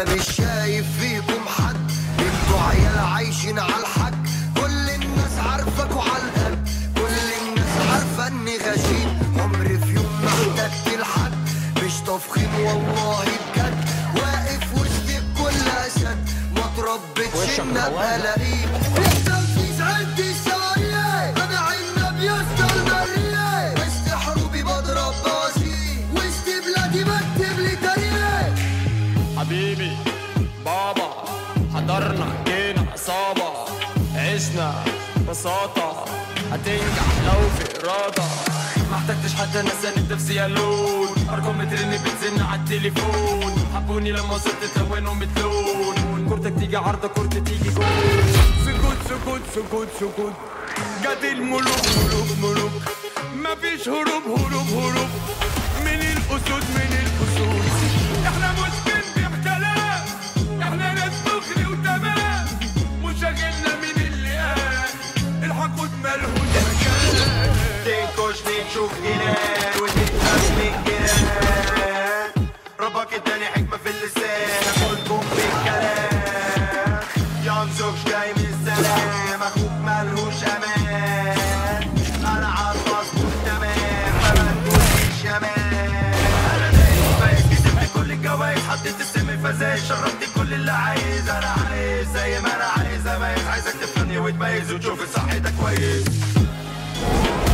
انا مش شايف فيكم حد انتوا عيال عايشين على الحق كل الناس عارفاك وعلى القد كل الناس عارفه اني غشيم عمري في يوم ما احتجت لحد مش تفخيم والله بجد واقف وسط الكل اسد ما تربيتش ان ابقى لئيم في التنفيذ عندي سوايع انا عنب يا اسطى المرية وسط حروبي بضرب بوازيك وسط بلادي بكتب لي تاريخ حبيبي بابا حضرنا جينا عصابة عشنا بساطة هتنجح لو في إرادة ما احتجتش حتى انا ساند نفسي الون ارقام بترن بتزن على التليفون حبوني لما وصلت تلونهم بتلون كورتك تيجي عارضة كورتي تيجي جول سكوت سكوت سكوت سكوت جت الملوك ملوك ملوك مفيش هروب هروب هروب من الاسود من الاسود احنا مش بنبيع كلام احنا ناس دغري وتمام مشاغلنا من اللي قال الحقود ملهوش مكان تنكش نشوف جنان وتتقاس من جنان ربك اداني حكمة في اللسان اقولكم بالكلام ينزغش جاي من السلام اخوك ملهوش امان انا عالمظبوط تمام ما بتقوليش يا مان انا دايس فايز كسبت كل الجوايز حطيت السم فزاي شربت كل اللي عايز انا عايز زي ما انا عايز اميز عايزك تفهمني وتميز وتشوف الصح ده كويس